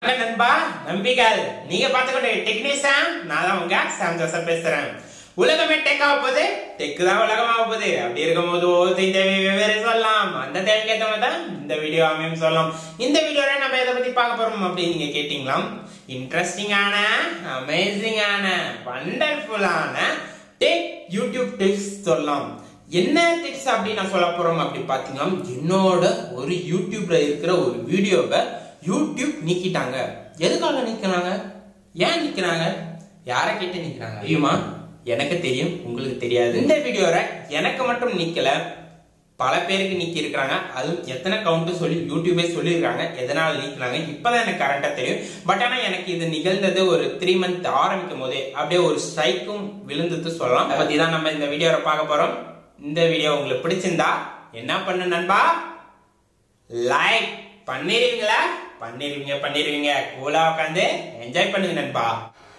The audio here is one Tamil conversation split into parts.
வணக்கம் நண்பா நம்பிகள் நீங்க பார்த்துக்கிட்ட டெக்னீஷியன் நான் தான் உங்க சாம் ஜோசப் பேசுறேன் உலகமே டெக் ஆக போகுது டெக் தான் உலகம் ஆக போகுது அப்படி இருக்கும்போது ஒவ்வொருத்தையும் தேவை வெவ்வேறு சொல்லலாம் அந்த தேவைக்கு ஏற்ற மாதிரி தான் இந்த வீடியோ அமையும் சொல்லலாம் இந்த வீடியோல நம்ம எதை பத்தி பார்க்க போறோம் அப்படின்னு நீங்க கேட்டீங்களா இன்ட்ரெஸ்டிங்கான அமேசிங்கான வண்டர்ஃபுல்லான டெக் யூடியூப் டிப்ஸ் சொல்லலாம் என்ன டிப்ஸ் அப்படி நான் சொல்ல போறோம் அப்படி பாத்தீங்கன்னா என்னோட ஒரு யூடியூப்ல இருக்கிற ஒரு வீடியோவை யூடியூப் நீக்கிட்டாங்க எதுக்காக நீக்கிறாங்க ஏன் நீக்கிறாங்க யாரை கேட்டு நீக்கிறாங்க தெரியுமா எனக்கு தெரியும் உங்களுக்கு தெரியாது இந்த வீடியோவை எனக்கு மட்டும் நீக்கல பல பேருக்கு நீக்கி இருக்கிறாங்க அதுவும் எத்தனை கவுண்ட் சொல்லி யூடியூபே சொல்லியிருக்காங்க எதனால நீக்கினாங்க இப்பதான் எனக்கு கரெக்டா தெரியும் பட் ஆனா எனக்கு இது நிகழ்ந்தது ஒரு த்ரீ மந்த் ஆரம்பிக்கும் போதே அப்படியே ஒரு ஸ்ட்ரைக்கும் விழுந்தது சொல்லலாம் அதை பத்தி தான் நம்ம இந்த வீடியோவை பார்க்க போறோம் இந்த வீடியோ உங்களுக்கு பிடிச்சிருந்தா என்ன பண்ணு நண்பா லைக் பண்ணிருவீங்களா பண்ணிருவீங்க பண்ணிருவீங்க கூலா உட்காந்து என்ஜாய் பண்ணுங்க நண்பா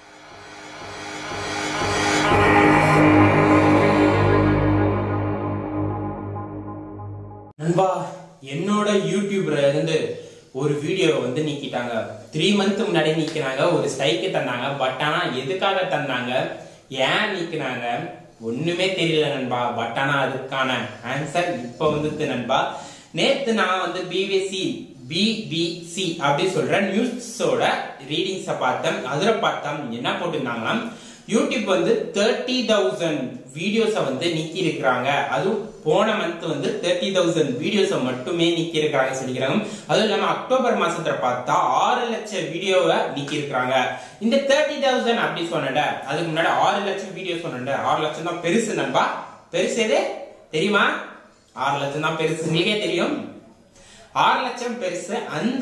நண்பா என்னோட யூடியூப்ல இருந்து ஒரு வீடியோ வந்து நீக்கிட்டாங்க த்ரீ மந்த் முன்னாடி நீக்கினாங்க ஒரு ஸ்ட்ரைக்கு தந்தாங்க பட் ஆனா எதுக்காக தந்தாங்க ஏன் நீக்கினாங்க ஒண்ணுமே தெரியல நண்பா பட் ஆனா அதுக்கான ஆன்சர் இப்ப வந்து நண்பா நேத்து நான் வந்து பிபிசி பிபிசி அப்படி சொல்ற நியூஸோட ரீடிங்ஸ பார்த்தேன் அதுல பார்த்தோம் என்ன போட்டிருந்தாங்களாம் யூடியூப் வந்து தேர்ட்டி தௌசண்ட் வீடியோஸை வந்து நீக்கி இருக்கிறாங்க அதுவும் போன மந்த் வந்து தேர்ட்டி தௌசண்ட் வீடியோஸை மட்டுமே நீக்கி இருக்கிறாங்க சொல்லிக்கிறாங்க அதுவும் இல்லாம அக்டோபர் மாசத்துல பார்த்தா ஆறு லட்சம் வீடியோவை நீக்கி இருக்கிறாங்க இந்த தேர்ட்டி தௌசண்ட் அப்படி சொன்னேன் அதுக்கு முன்னாடி ஆறு லட்சம் வீடியோ சொன்னேன் ஆறு லட்சம் தான் பெருசு நண்பா பெருசு எது தெரியுமா ஆறு லட்சம் தான் பெருசு உங்களுக்கே தெரியும் ஆறு லட்சம் பெருசு அந்த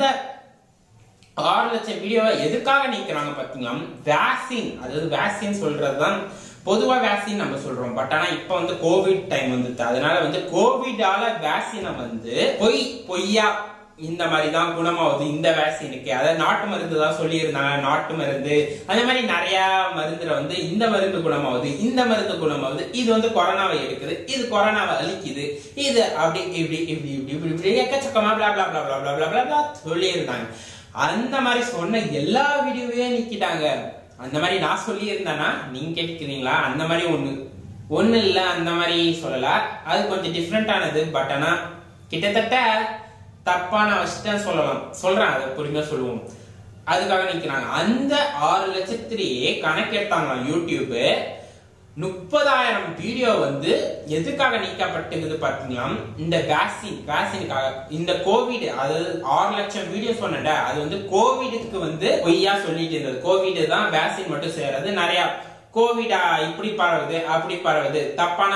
ஆறு லட்சம் வீடியோவை எதுக்காக நீக்கிறாங்க பாத்தீங்கன்னா வேக்சின் அதாவது வேக்சின் சொல்றதுதான் பொதுவா வேக்சின் நம்ம சொல்றோம் பட் ஆனா இப்ப வந்து கோவிட் டைம் வந்துட்டு அதனால வந்து கோவிடால வேக்சினை வந்து பொய் பொய்யா இந்த மாதிரி தான் குணமாகுது இந்த வேக்சினுக்கு அதாவது நாட்டு மருந்து தான் சொல்லியிருந்தாங்க நாட்டு மருந்து அந்த மாதிரி நிறைய மருந்துல வந்து இந்த மருந்து குணமாகுது இந்த மருந்து குணமாகுது இது வந்து கொரோனாவை எடுக்குது இது கொரோனாவை அழிக்குது இது அப்படி இப்படி இப்படி இப்படி இப்படி இப்படி எக்கச்சக்கமா பிளா பிளா பிளா பிளா பிளா பிளா பிளா சொல்லியிருந்தாங்க அந்த மாதிரி சொன்ன எல்லா வீடியோவையும் நீக்கிட்டாங்க அந்த மாதிரி நான் சொல்லி இருந்தேன்னா நீங்க கேட்கிறீங்களா அந்த மாதிரி ஒண்ணு ஒண்ணு இல்ல அந்த மாதிரி சொல்லல அது கொஞ்சம் டிஃப்ரெண்டானது பட் ஆனா கிட்டத்தட்ட தப்பான வச்சுதான் சொல்லலாம் சொல்றேன் அதை பொறுமையா சொல்லுவோம் அதுக்காக நிக்கிறாங்க அந்த ஆறு லட்சத்திலேயே கணக்கெடுத்தாங்க யூடியூப் முப்பதாயிரம் வீடியோ வந்து எதுக்காக நீக்கப்பட்டிருக்குது பாத்தீங்கன்னா இந்த வேக்சின் வேக்சினுக்காக இந்த கோவிட் அதாவது ஆறு லட்சம் வீடியோ சொன்னேன் அது வந்து கோவிடுக்கு வந்து பொய்யா சொல்லிட்டு இருந்தது கோவிட் தான் வேக்சின் மட்டும் செய்யறது நிறைய கோவிடா இப்படி பரவுது அப்படி பரவுது தப்பான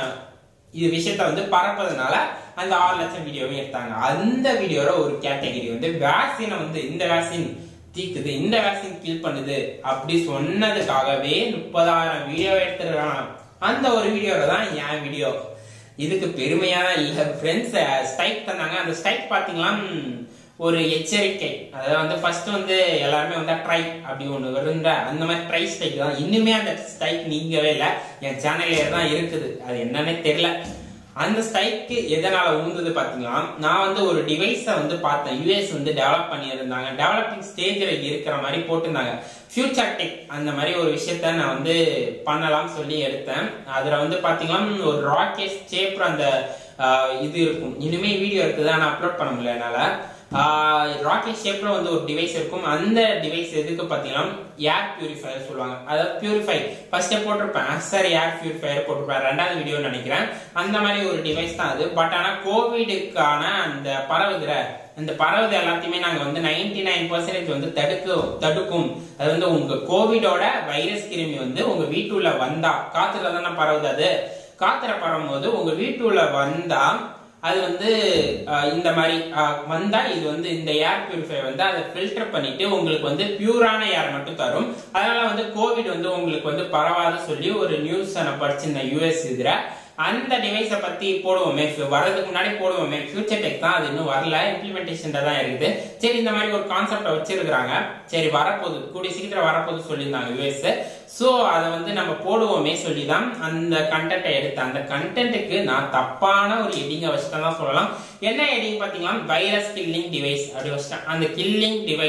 இது விஷயத்த வந்து பரப்புறதுனால அந்த ஆறு லட்சம் வீடியோவையும் எடுத்தாங்க அந்த வீடியோல ஒரு கேட்டகரி வந்து வேக்சினை வந்து இந்த வேக்சின் தீக்குது இந்த வேக்சின் கில் பண்ணுது அப்படி சொன்னதுக்காகவே முப்பதாயிரம் வீடியோ எடுத்துருக்காங்க அந்த ஒரு வீடியோல தான் என் வீடியோ இதுக்கு பெருமையான இல்ல ஃப்ரெண்ட்ஸ் ஸ்ட்ரைக் தந்தாங்க அந்த ஸ்ட்ரைக் பாத்தீங்களா ஒரு எச்சரிக்கை அதாவது வந்து ஃபர்ஸ்ட் வந்து எல்லாருமே வந்து ட்ரை அப்படி ஒன்று வருன்ற அந்த மாதிரி ட்ரை ஸ்ட்ரைக் தான் இன்னுமே அந்த ஸ்ட்ரைக் நீங்கவே இல்லை என் சேனல்ல தான் இருக்குது அது என்னன்னே தெரியல அந்த ஸ்ட்ரைக்கு எதனால உழுந்தது பாத்தீங்கன்னா நான் வந்து ஒரு டிவைஸை வந்து பார்த்தேன் யூஎஸ் வந்து டெவலப் பண்ணியிருந்தாங்க டெவலப்பிங் ஸ்டேஜில் இருக்கிற மாதிரி போட்டிருந்தாங்க ஃபியூச்சர் டெக் அந்த மாதிரி ஒரு விஷயத்த நான் வந்து பண்ணலாம்னு சொல்லி எடுத்தேன் அதுல வந்து பாத்தீங்கன்னா ஒரு ராக்கெட் சேப்ற அந்த இது இருக்கும் இனிமே வீடியோ இருக்குது ஆனால் அப்லோட் பண்ண முடியல என்னால ராக்கெட் ஷேப்ல வந்து ஒரு டிவைஸ் இருக்கும் அந்த டிவைஸ் எதுக்கு பாத்தீங்கன்னா ஏர் பியூரிஃபயர் சொல்லுவாங்க அதாவது பியூரிஃபை ஃபர்ஸ்ட் போட்டிருப்பேன் சார் ஏர் பியூரிஃபயர் போட்டிருப்பேன் ரெண்டாவது வீடியோ நினைக்கிறேன் அந்த மாதிரி ஒரு டிவைஸ் தான் அது பட் ஆனா கோவிடுக்கான அந்த பரவுகிற அந்த பரவுது எல்லாத்தையுமே நாங்க வந்து நைன்டி நைன் பர்சன்டேஜ் வந்து தடுக்கும் தடுக்கும் அது வந்து உங்க கோவிடோட வைரஸ் கிருமி வந்து உங்க வீட்டுள்ள வந்தா காத்துல தானே பரவுது அது காத்துல பரவும் போது உங்க வீட்டுள்ள வந்தா அது வந்து இந்த மாதிரி வந்தா இது வந்து இந்த ஏர் பியூரிஃபை வந்து அதை ஃபில்டர் பண்ணிட்டு உங்களுக்கு வந்து பியூரான ஏர் மட்டும் தரும் அதனால வந்து கோவிட் வந்து உங்களுக்கு வந்து பரவாத சொல்லி ஒரு நியூஸ் நான் படிச்சிருந்தேன் யூஎஸ் இதுல அந்த டிவைஸை பத்தி போடுவோமே வரதுக்கு முன்னாடி போடுவோமே ஃபியூச்சர் டெக் தான் அது இன்னும் வரல இம்ப்ளிமெண்டேஷன் தான் இருக்குது சரி இந்த மாதிரி ஒரு கான்செப்டை வச்சிருக்கிறாங்க சரி வரப்போகுது கூடிய சீக்கிரம் வரப்போகுது சொல்லியிருந்தாங்க யூஎஸ் ஸோ அதை வந்து நம்ம போடுவோமே சொல்லி தான் அந்த கண்டென்ட்டை எடுத்தேன் அந்த கண்டென்ட்டுக்கு நான் தப்பான ஒரு எடிங்கை வச்சுட்டேன் தான் சொல்லலாம் என்ன எடிங் பார்த்தீங்கன்னா வைரஸ் கில்லிங் டிவைஸ் அப்படி வச்சிட்டேன் அந்த கில்லிங் டிவைஸ்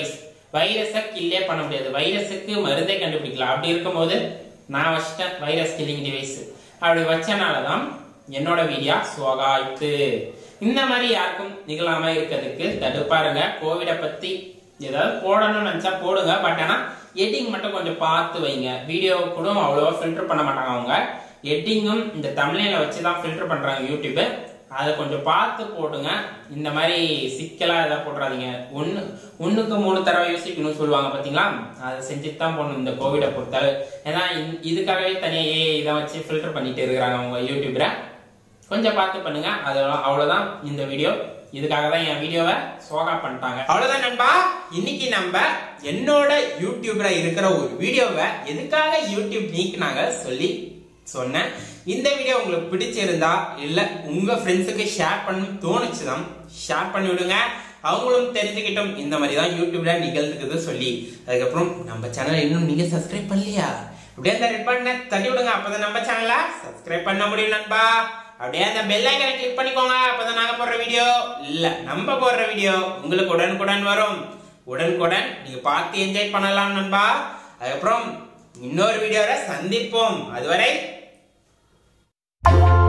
வைரஸை கில்லே பண்ண முடியாது வைரஸுக்கு மருந்தே கண்டுபிடிக்கலாம் அப்படி இருக்கும்போது நான் வச்சிட்டேன் வைரஸ் கில்லிங் டிவைஸ் அப்படி வச்சனால தான் என்னோட வீடியோ சோகாய்த்து இந்த மாதிரி யாருக்கும் நிகழாம இருக்கிறதுக்கு தடுப்பாருங்க கோவிட பத்தி ஏதாவது போடணும்னு நினைச்சா போடுங்க பட் ஆனா எடிங் மட்டும் கொஞ்சம் பார்த்து வைங்க வீடியோ கூட அவ்வளோவா ஃபில்டர் பண்ண மாட்டாங்க அவங்க எடிங்கும் இந்த தமிழ்ல வச்சு தான் ஃபில்டர் பண்றாங்க யூடியூப் அதை கொஞ்சம் பார்த்து போடுங்க இந்த மாதிரி சிக்கலா ஏதாவது போட்டுறாதீங்க ஒண்ணு ஒண்ணுக்கு மூணு தடவை யோசிக்கணும்னு சொல்லுவாங்க பாத்தீங்களா அதை செஞ்சுட்டு தான் போகணும் இந்த கோவிடை பொறுத்தளவு ஏன்னா இந்த- இதுக்காகவே தனியா ஏ இதை வச்சு ஃபில்டர் பண்ணிட்டு இருக்கிறாங்க அவங்க யூடியூப்ல கொஞ்சம் பார்த்து பண்ணுங்க அது அவ்வளவுதான் இந்த வீடியோ இதுக்காக தான் என் வீடியோவை சோகா பண்ணிட்டாங்க அவ்வளவுதான் நண்பா இன்னைக்கு நம்ம என்னோட யூடியூப்ல இருக்கிற ஒரு வீடியோவை எதுக்காக யூடியூப் நீக்கினாங்க சொல்லி சொன்னேன் இந்த வீடியோ உங்களுக்கு பிடிச்சிருந்தா இல்ல உங்க ஃப்ரெண்ட்ஸுக்கு ஷேர் பண்ணணும் தோணுச்சுதான் ஷேர் பண்ணி விடுங்க அவங்களும் தெரிஞ்சுக்கிட்டும் இந்த மாதிரி தான் யூடியூப்ல நிகழ்ந்துக்குது சொல்லி அதுக்கப்புறம் நம்ம சேனல் இன்னும் நீங்க சப்ஸ்கிரைப் பண்ணலையா அப்படியே அந்த ரெட் பட்டனை தட்டி விடுங்க அப்பதான் நம்ம சேனலை சப்ஸ்கிரைப் பண்ண முடியும் நண்பா அப்படியே அந்த பெல் ஐக்கனை கிளிக் பண்ணிக்கோங்க அப்பதான் நாங்க போடுற வீடியோ இல்ல நம்ம போடுற வீடியோ உங்களுக்கு உடனுக்குடன் வரும் உடனுக்குடன் நீங்க பார்த்து என்ஜாய் பண்ணலாம் நண்பா அதுக்கப்புறம் இன்னொரு வீடியோல சந்திப்போம் அதுவரை